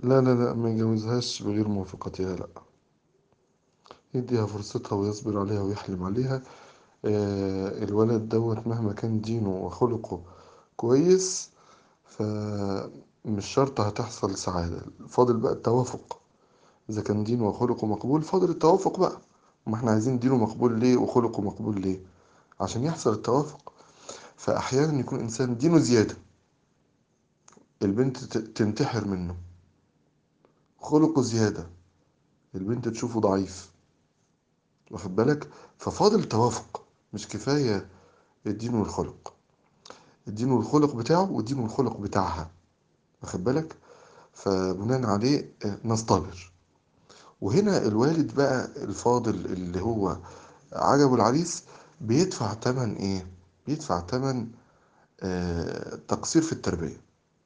لا لا لا ما يجوزهاش بغير موافقتها لا يديها فرصتها ويصبر عليها ويحلم عليها آه الولد دوت مهما كان دينه وخلقه كويس فمش شرط هتحصل سعادة فاضل بقى التوافق إذا كان دينه وخلقه مقبول فاضل التوافق بقى ما احنا عايزين دينه مقبول ليه وخلقه مقبول ليه عشان يحصل التوافق فأحيانا يكون إنسان دينه زيادة البنت ت- تنتحر منه خلقه زيادة البنت تشوفه ضعيف واخد بالك ففاضل توافق مش كفاية الدين والخلق الدين والخلق بتاعه والدين والخلق بتاعها واخد بالك فبناء عليه آه، نصطبر وهنا الوالد بقى الفاضل اللي هو عجبه العريس بيدفع تمن ايه بيدفع تمن آه تقصير في التربية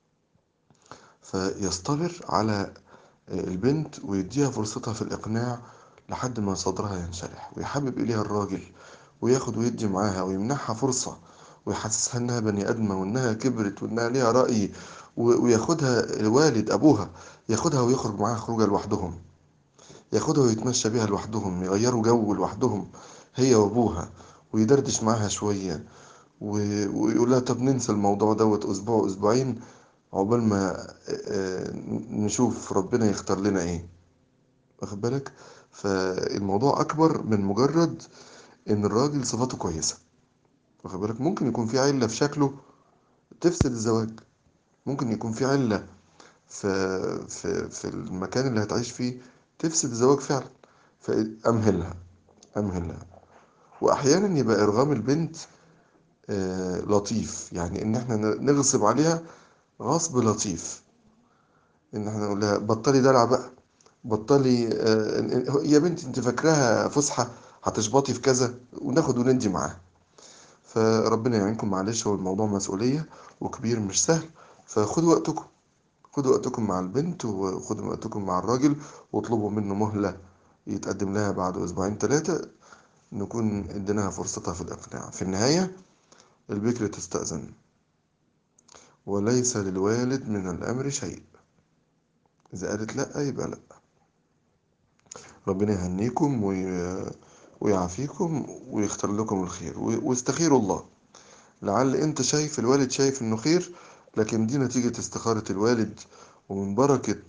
فيصطبر على آه، البنت ويديها فرصتها في الإقناع لحد ما صدرها ينشرح ويحبب إليها الراجل وياخد ويدي معاها ويمنحها فرصة ويحسسها إنها بني آدمة وإنها كبرت وإنها ليها رأي و- وياخدها الوالد أبوها ياخدها ويخرج معاها خروجة لوحدهم ياخدها ويتمشى بيها لوحدهم يغيروا جو لوحدهم هي وأبوها ويدردش معاها شوية و- ويقول لها طب ننسى الموضوع دوت أسبوع أسبوعين عقبال ما آه، نشوف ربنا يختار لنا إيه واخد بالك فالموضوع أكبر من مجرد إن الراجل صفاته كويسة واخد بالك ممكن يكون في علة في شكله تفسد الزواج ممكن يكون في علة في في في المكان اللي هتعيش فيه تفسد الزواج فعلا فأمهلها أمهلها وأحيانا يبقى إرغام البنت آه، لطيف يعني إن إحنا نغصب عليها غصب لطيف إن إحنا نقول لها بطلي دلع بقى بطلي آه، يا بنتي أنت فاكراها فسحة هتشبطي في كذا وناخد وندي معاها فربنا يعينكم معلش هو الموضوع مسؤولية وكبير مش سهل فخدوا وقتكم خدوا وقتكم مع البنت وخدوا وقتكم مع الراجل واطلبوا منه مهلة يتقدم لها بعد أسبوعين ثلاثة نكون اديناها فرصتها في الإقناع في النهاية البكر تستأذن وليس للوالد من الأمر شيء إذا قالت لأ يبقى لأ ربنا يهنيكم وي... ويعافيكم ويختار لكم الخير و- واستخيروا الله لعل انت شايف الوالد شايف انه خير لكن دي نتيجة استخارة الوالد ومن بركة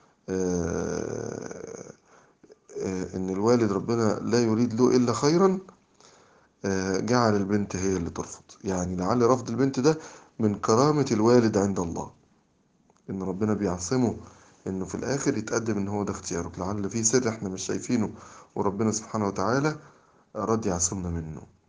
آه، آه، ان الوالد ربنا لا يريد له الا خيرا آه، جعل البنت هي اللي ترفض يعني لعل رفض البنت ده من كرامة الوالد عند الله ان ربنا بيعصمه انه في الاخر يتقدم ان هو ده اختياره لعل في سر احنا مش شايفينه وربنا سبحانه وتعالى اراد يعصمنا منه